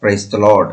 price the Lord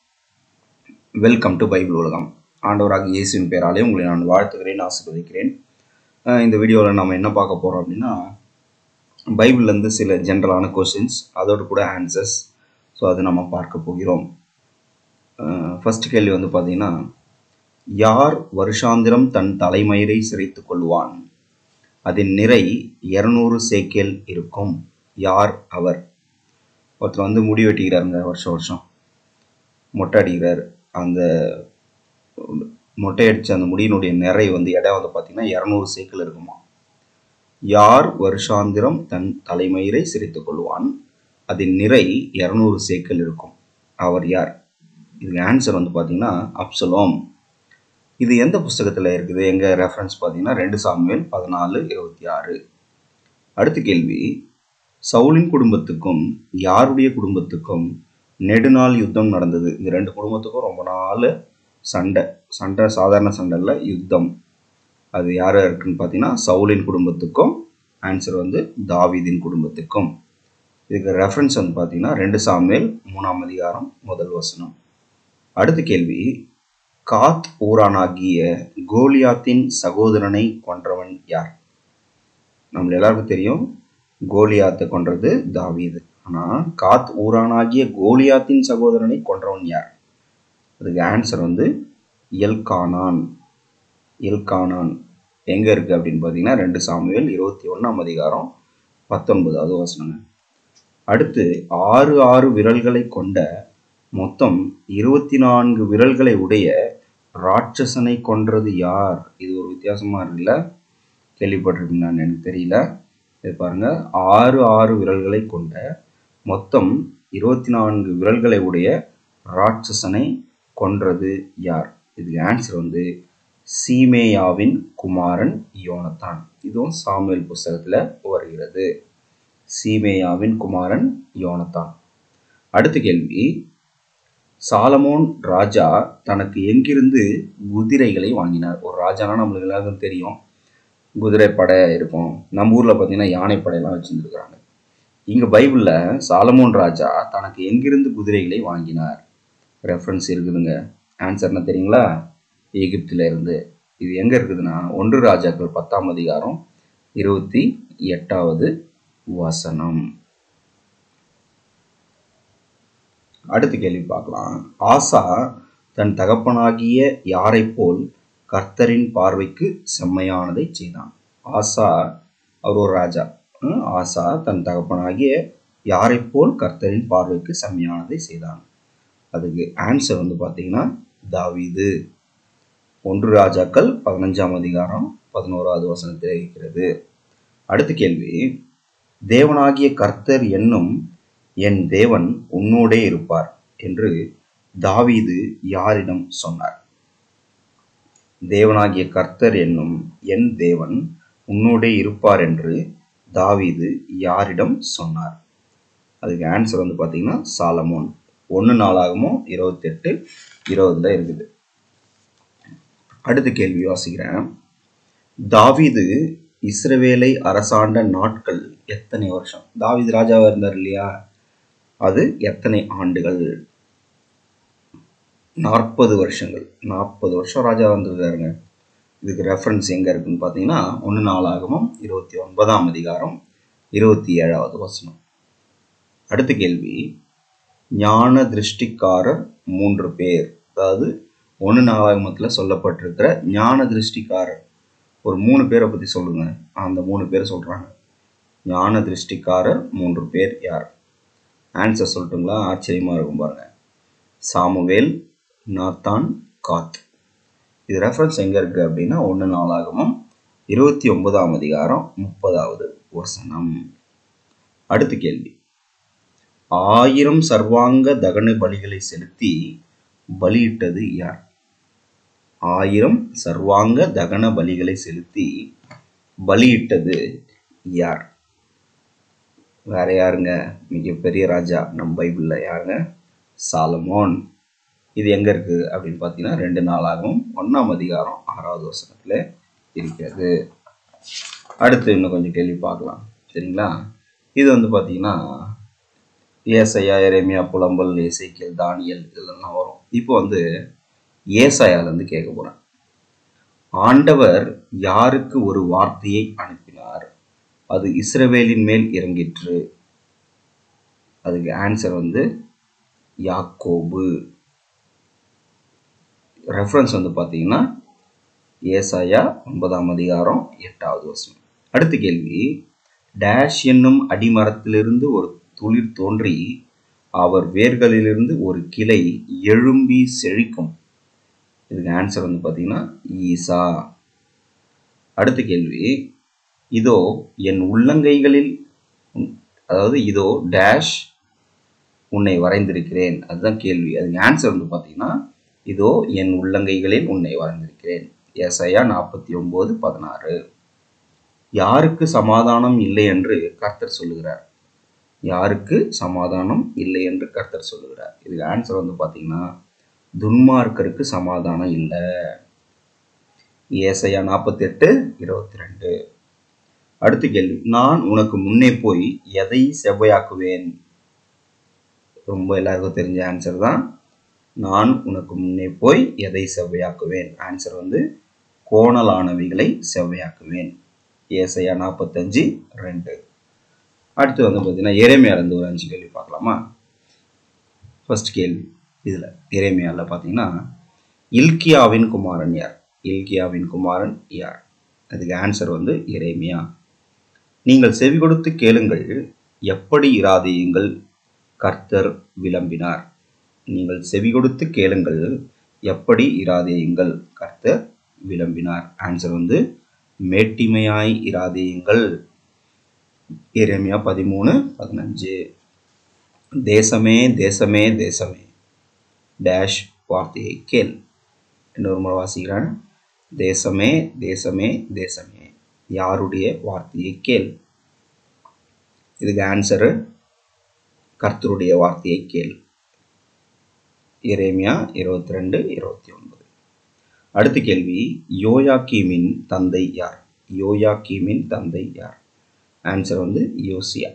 welcome to Bible உலகம் ஆண்டவராக இயேசுவின் பேராலே உங்களை நான் வாழ்த்துகிறேன் ஆசீர்வதிக்கிறேன் அஹ் இந்த வீடியோவில் நம்ம என்ன பார்க்க போகிறோம் அப்படின்னா பைபிள்லேருந்து சில ஜென்ரலான கொஷின்ஸ் அதோடு கூட ஆன்சர்ஸ் ஸோ அது நம்ம பார்க்க போகிறோம் ஃபர்ஸ்ட் கேள்வி வந்து பார்த்தீங்கன்னா யார் வருஷாந்திரம் தன் தலைமயிரை சிரைத்துக் கொள்வான் அதன் நிறை இருநூறு சேக்கேல் இருக்கும் யார் அவர் ஒருத்தர் வந்து முடி வெட்டிக்கிறாருங்க வருஷம் வருஷம் மொட்டை அடிக்கிறார் அந்த மொட்டை அடித்த அந்த முடியினுடைய நிறை வந்து இடம் வந்து பார்த்தீங்கன்னா இரநூறு சேக்கல் இருக்குமா யார் வருஷாந்திரம் தன் தலைமயிரை சிரித்துக் கொள்வான் அதன் நிறை இரநூறு சேக்கல் இருக்கும் அவர் யார் இதுக்கு ஆன்சர் வந்து பார்த்தீங்கன்னா அப்சலோம் இது எந்த புஸ்தகத்தில் இருக்குது எங்கள் ரெஃபரன்ஸ் பார்த்தீங்கன்னா ரெண்டு சாமுவேல் பதினாலு இருபத்தி ஆறு அடுத்த கேள்வி சவுலின் குடும்பத்துக்கும் யாருடைய குடும்பத்துக்கும் நெடுநாள் யுத்தம் நடந்தது இந்த ரெண்டு குடும்பத்துக்கும் ரொம்ப நாள் சண்டை சண்டை சாதாரண சண்டை இல்லை யுத்தம் அது யார் இருக்குன்னு பார்த்தீங்கன்னா சவுலின் குடும்பத்துக்கும் ஆன்சர் வந்து தாவீதின் குடும்பத்துக்கும் இதுக்கு ரெஃபரன்ஸ் வந்து பார்த்தீங்கன்னா ரெண்டு சாமுவேல் மூணாம் அதிகாரம் முதல் வசனம் அடுத்த கேள்வி காத் ஊரானாகிய கோலியாத்தின் சகோதரனை கொன்றவன் யார் நம்ம எல்லாருக்கும் தெரியும் கோலியாத்தை கொன்றது தாவீது ஆனால் காத் ஊரானாகிய கோலியாத்தின் சகோதரனை கொன்றவன் யார் அதுக்கு ஆன்சர் வந்து எல்கானான் எல்கானான் எங்கே இருக்குது அப்படின்னு பார்த்தீங்கன்னா ரெண்டு சாமுவேல் இருபத்தி ஒன்றாம் அதிகாரம் பத்தொன்பதாவது வசனங்க அடுத்து ஆறு ஆறு விரல்களை கொண்ட மொத்தம் இருபத்தி நான்கு விரல்களை உடைய ராட்சசனை கொன்றது யார் இது ஒரு வித்தியாசமாக இருக்குல்ல கேள்விப்பட்டிருக்கீங்களான்னு எனக்கு தெரியல இது பாருங்க ஆறு ஆறு விரல்களை கொண்ட மொத்தம் இருபத்தி நான்கு விரல்களை உடைய ராட்சசனை கொன்றது யார் இதுக்கு ஆன்சர் வந்து சீமேயாவின் குமாரன் யோனத்தான் இதுவும் சாமுவேல் புஸ்தகத்தில் வருகிறது சீமேயாவின் குமாரன் யோனத்தான் அடுத்த கேள்வி சாலமோன் ராஜா தனக்கு எங்கிருந்து குதிரைகளை வாங்கினார் ஒரு ராஜானா நம்மளுக்கு எல்லாருக்கும் தெரியும் குதிரை படை இருக்கும் நம்ம ஊரில் பார்த்தீங்கன்னா யானை படையெல்லாம் வச்சுருந்துருக்குறாங்க இங்கே பைபிளில் சாலமோன் ராஜா தனக்கு எங்கிருந்து குதிரைகளை வாங்கினார் ரெஃபரன்ஸ் இருக்குதுங்க ஆன்சர்னா தெரியுங்களா எகிப்தில் இருந்து இது எங்கே இருக்குதுன்னா ஒன்று ராஜாக்கள் பத்தாம் அதிகாரம் இருபத்தி எட்டாவது வசனம் அடுத்த கேள்வி பார்க்கலாம் ஆசா தன் தகப்பனாகிய யாரை போல் கர்த்தரின் பார்வைக்கு செம்மையானதை செய்தான் ஆசா அவர் ஒரு ராஜா ஆசா தன் தகப்பனாகிய யாரை போல் கர்த்தரின் பார்வைக்கு செம்மையானதை செய்தான் அதுக்கு ஆன்சர் வந்து பார்த்தீங்கன்னா தாவீது ஒன்று ராஜாக்கள் பதினஞ்சாம் அதிகாரம் பதினோராவது வசனத்தில் இருக்கிறது அடுத்த கேள்வி தேவனாகிய கர்த்தர் என்னும் என் தேவன் உன்னோடே இருப்பார் என்று தாவீது யாரிடம் சொன்னார் தேவனாகிய கர்த்தர் என்னும் என் தேவன் உன்னோடே இருப்பார் என்று தாவீது யாரிடம் சொன்னார் அதுக்கு ஆன்சர் வந்து பார்த்தீங்கன்னா சாலமோன் ஒன்று நாளாகமும் இருபத்தெட்டு இருபதுல இருக்குது அடுத்த கேள்வி வாசிக்கிறேன் தாவீது இஸ்ரவேலை அரசாண்ட நாட்கள் எத்தனை வருஷம் தாவீது ராஜாவாக இருந்தார் இல்லையா அது எத்தனை ஆண்டுகள் நாற்பது வருஷங்கள் நாற்பது வருஷம் ராஜா வந்திருக்காருங்க இதுக்கு ரெஃபரன்ஸ் எங்கே இருக்குன்னு பார்த்தீங்கன்னா ஒன்று நாளாகமும் இருபத்தி ஒன்பதாம் அதிகாரம் இருபத்தி ஏழாவது வசனம் அடுத்த கேள்வி ஞான திருஷ்டிக்காரர் மூன்று பேர் அதாவது ஒன்று நாளாகமத்தில் சொல்லப்பட்டிருக்கிற ஞான திருஷ்டிக்காரர் ஒரு மூணு பேரை பற்றி சொல்லுங்க அந்த மூணு பேர் சொல்கிறாங்க ஞான திருஷ்டிக்காரர் மூன்று பேர் யார் ஆன்சர் சொல்லட்டுங்களா ஆச்சரியமாக இருக்கும் பாருங்க சாமுவேல் நாத்தான் காத் இது ரெஃபரன்ஸ் எங்கே இருக்குது அப்படின்னா ஒன்று நாளாகமும் இருபத்தி ஒன்பதாம் அதிகாரம் முப்பதாவது வசனம் அடுத்த கேள்வி ஆயிரம் சர்வாங்க தகன பலிகளை செலுத்தி பலியிட்டது யார் ஆயிரம் சர்வாங்க தகன பலிகளை செலுத்தி பலியிட்டது யார் வேற யாருங்க மிகப்பெரிய ராஜா நம் பைபிளில் யாருங்க சாலமோன் இது எங்கே இருக்குது அப்படின்னு பார்த்தீங்கன்னா ரெண்டு நாளாகவும் ஒன்றாம் அதிகாரம் ஆறாவது வசனத்தில் இருக்கிறது அடுத்து இன்னும் கொஞ்சம் கேள்வி பார்க்கலாம் சரிங்களா இது வந்து பார்த்தீங்கன்னா ஏசையா எரேமியா புலம்பல் ஏசைக்கியல் தானியல் இதெல்லாம் வரும் இப்போ வந்து ஏசாயாலேருந்து கேட்க போகிறேன் ஆண்டவர் யாருக்கு ஒரு வார்த்தையை அனுப்பினார் அது இஸ்ரவேலின் மேல் இறங்கிற்று அதுக்கு ஆன்சர் வந்து யாக்கோபு ரெஃபரன்ஸ் வந்து பார்த்தீங்கன்னா ஏசாயா ஒன்பதாம் அதிகாரம் எட்டாவது வசனம் அடுத்த கேள்வி டேஷ் என்னும் அடிமரத்திலிருந்து ஒரு துளிர் தோன்றி அவர் வேர்களிலிருந்து ஒரு கிளை எழும்பி செழிக்கும் இதுக்கு ஆன்சர் வந்து பார்த்தீங்கன்னா ஈசா அடுத்த கேள்வி இதோ என் உள்ளங்கைகளில் அதாவது இதோ டேஷ் உன்னை வரைந்திருக்கிறேன் அதுதான் கேள்வி அதுக்கு ஆன்சர் வந்து பார்த்தீங்கன்னா இதோ என் உள்ளங்கைகளில் உன்னை வரைந்திருக்கிறேன் ஏசையா நாற்பத்தி ஒன்பது பதினாறு யாருக்கு சமாதானம் இல்லை என்று கர்த்தர் சொல்லுகிறார் யாருக்கு சமாதானம் இல்லை என்று கர்த்தர் சொல்லுகிறார் இதுக்கு ஆன்சர் வந்து பார்த்தீங்கன்னா துன்மார்க்கருக்கு சமாதானம் இல்லை ஏசையா நாற்பத்தி எட்டு இருபத்தி ரெண்டு அடுத்த கேள்வி நான் உனக்கு முன்னே போய் எதை செவ்வையாக்குவேன் ரொம்ப எல்லாருக்கும் தெரிஞ்ச ஆன்சர் தான் நான் உனக்கு முன்னே போய் எதை செவ்வையாக்குவேன் ஆன்சர் வந்து கோணலானவைகளை செவ்வையாக்குவேன் ஏசையா நாற்பத்தஞ்சு ரெண்டு அடுத்து வந்து பார்த்தீங்கன்னா இறைமையாலேருந்து ஒரு அஞ்சு கேள்வி பார்க்கலாமா ஃபர்ஸ்ட் கேள்வி இதில் இறைமையாவில் பார்த்தீங்கன்னா இல்கியாவின் குமாரன் யார் இல்கியாவின் குமாரன் யார் அதுக்கு ஆன்சர் வந்து இறைமையா நீங்கள் செவி கொடுத்து கேளுங்கள் எப்படி இராதேயுங்கள் கர்த்தர் விளம்பினார் நீங்கள் செவி கொடுத்து கேளுங்கள் எப்படி இராதேயுங்கள் கர்த்தர் விளம்பினார் ஆன்சர் வந்து மேட்டிமையாய் இராதேயுங்கள் இறைமையா பதிமூணு பதினஞ்சு தேசமே தேசமே தேசமே டேஷ் வார்த்தையை கேள் இன்னொரு முறை வாசிக்கிறேன் தேசமே தேசமே தேசமே யாருடைய வார்த்தையை கேள் இதுக்கு ஆன்சரு கர்த்தருடைய வார்த்தையை கேள் இறைமையா இருபத்தி ரெண்டு இருபத்தி ஒன்பது அடுத்த கேள்வி யோயாக்கீமின் தந்தை யார் யோயாக்கீமின் தந்தை யார் ஆன்சர் வந்து யோசியா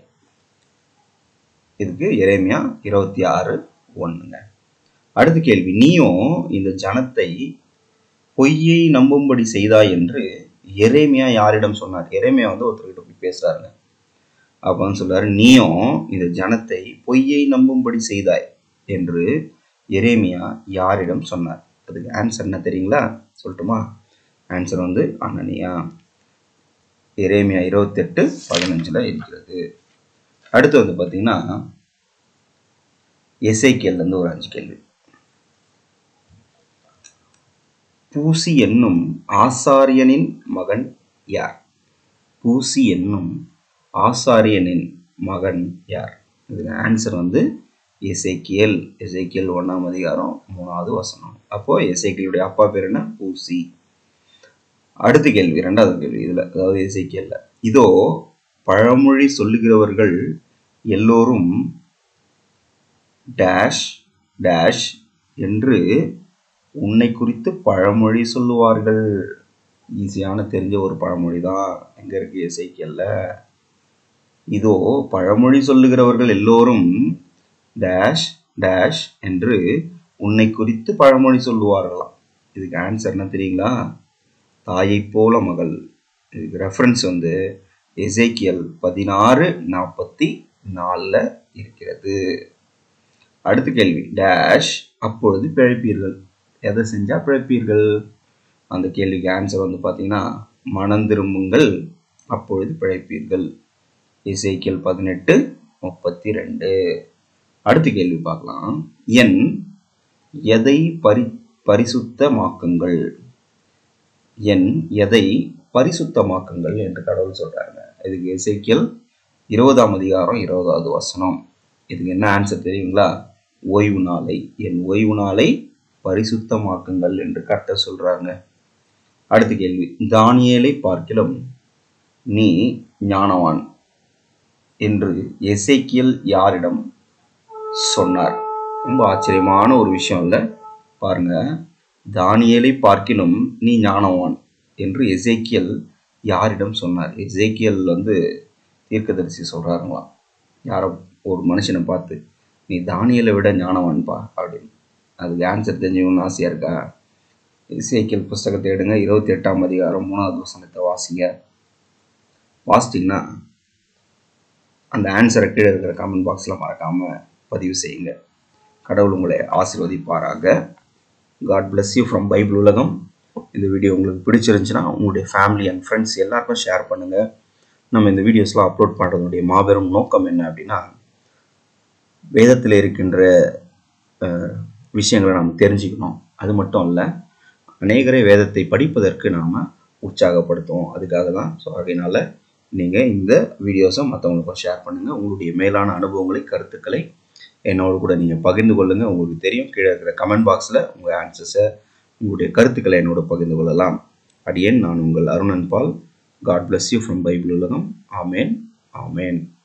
இதுக்கு இறைமையா இருபத்தி ஆறு ஒன்றுங்க அடுத்த கேள்வி நீயும் இந்த ஜனத்தை பொய்யை நம்பும்படி செய்தாய் என்று எரேமியா யாரிடம் சொன்னார் எரேமியா வந்து ஒருத்தர்கிட்ட போய் பேசுறாருங்க அப்ப வந்து சொல்றாரு நீயும் இந்த ஜனத்தை பொய்யை நம்பும்படி செய்தாய் என்று எரேமியா யாரிடம் சொன்னார் அதுக்கு ஆன்சர் என்ன தெரியுங்களா சொல்லட்டுமா ஆன்சர் வந்து அனனியா எரேமியா இருபத்தெட்டு பதினஞ்சுல இருக்கிறது அடுத்து வந்து பார்த்தீங்கன்னா இருந்து ஒரு அஞ்சு கேள்வி பூசி என்னும் ஆசாரியனின் மகன் யார் பூசி என்னும் ஆசாரியனின் மகன் யார் இதுக்கு ஆன்சர் வந்து எசேக்கியல் எசேக்கியல் ஒன்றாம் அதிகாரம் மூணாவது வசனம் அப்போ எசேக்கியலுடைய அப்பா பேர் என்ன பூசி அடுத்த கேள்வி ரெண்டாவது கேள்வி இதில் அதாவது எசேக்கியல்ல இதோ பழமொழி சொல்லுகிறவர்கள் எல்லோரும் டேஷ் டேஷ் என்று உன்னை குறித்து பழமொழி சொல்லுவார்கள் ஈஸியான தெரிஞ்ச ஒரு பழமொழி தான் எங்க இருக்கு இசைக்கல்ல இதோ பழமொழி சொல்லுகிறவர்கள் எல்லோரும் டேஷ் டேஷ் என்று உன்னை குறித்து பழமொழி சொல்லுவார்களாம் இதுக்கு ஆன்சர் என்ன தெரியுங்களா தாயை போல மகள் இதுக்கு ரெஃபரன்ஸ் வந்து எசேக்கியல் பதினாறு நாற்பத்தி நாலில் இருக்கிறது அடுத்த கேள்வி டேஷ் அப்பொழுது பிழைப்பீர்கள் எதை செஞ்சால் பிழைப்பீர்கள் அந்த கேள்விக்கு ஆன்சர் வந்து பார்த்தீங்கன்னா மனம் திரும்புங்கள் அப்பொழுது பிழைப்பீர்கள் இசைக்கியல் பதினெட்டு முப்பத்தி ரெண்டு அடுத்த கேள்வி பார்க்கலாம் என் எதை பரி பரிசுத்தமாக்குங்கள் என் எதை பரிசுத்தமாக்குங்கள் என்று கடவுள் சொல்றாங்க இதுக்கு இசைக்கியல் இருபதாம் அதிகாரம் இருபதாவது வசனம் இதுக்கு என்ன ஆன்சர் தெரியுங்களா ஓய்வு நாளை என் ஓய்வு நாளை பரிசுத்தமாக்குங்கள் என்று கட்ட சொல்றாங்க அடுத்த கேள்வி தானியேலை பார்க்கிலும் நீ ஞானவான் என்று எசேக்கியல் யாரிடம் சொன்னார் ரொம்ப ஆச்சரியமான ஒரு விஷயம் இல்லை பாருங்க தானியேலை பார்க்கிலும் நீ ஞானவான் என்று எசேக்கியல் யாரிடம் சொன்னார் எசேக்கியல் வந்து தீர்க்கதரிசி சொல்றாருங்களாம் யாரை ஒரு மனுஷனை பார்த்து நீ தானியலை விட ஞானவான்பா அப்படின்னு அதுக்கு ஆன்சர் தெரிஞ்சுக்கணும்னு ஆசையாக இருக்கா இசைக்கியல் புஸ்தகத்தை எடுங்க இருபத்தி எட்டாம் அதிகாரம் மூணாவது வசனத்தை வாசிங்க வாசிட்டிங்கன்னா அந்த ஆன்சரை கீழே இருக்கிற கமெண்ட் பாக்ஸில் மறக்காமல் பதிவு செய்யுங்க கடவுள் உங்களை ஆசீர்வதிப்பாராக God bless you from Bible உலகம் இந்த வீடியோ உங்களுக்கு பிடிச்சிருந்துச்சுன்னா உங்களுடைய ஃபேமிலி அண்ட் ஃப்ரெண்ட்ஸ் எல்லாருக்கும் ஷேர் பண்ணுங்கள் நம்ம இந்த வீடியோஸ்லாம் அப்லோட் பண்ணுறதுடைய மாபெரும் நோக்கம் என்ன அப்படின்னா வேதத்தில் இருக்கின்ற அஹ், விஷயங்களை நாம் தெரிஞ்சுக்கணும் அது மட்டும் இல்லை அநேகரை வேதத்தை படிப்பதற்கு நாம் உற்சாகப்படுத்துவோம் அதுக்காக தான் ஸோ அதனால நீங்கள் இந்த வீடியோஸை மற்றவங்களுக்கும் ஷேர் பண்ணுங்கள் உங்களுடைய மேலான அனுபவங்களை கருத்துக்களை என்னோட கூட நீங்கள் பகிர்ந்து கொள்ளுங்கள் உங்களுக்கு தெரியும் கீழே இருக்கிற கமெண்ட் பாக்ஸில் உங்கள் ஆன்சர்ஸை உங்களுடைய கருத்துக்களை என்னோட பகிர்ந்து கொள்ளலாம் அடியேன் நான் உங்கள் Arunan Paul God bless you from Bible உலகம் ஆமேன் ஆமேன்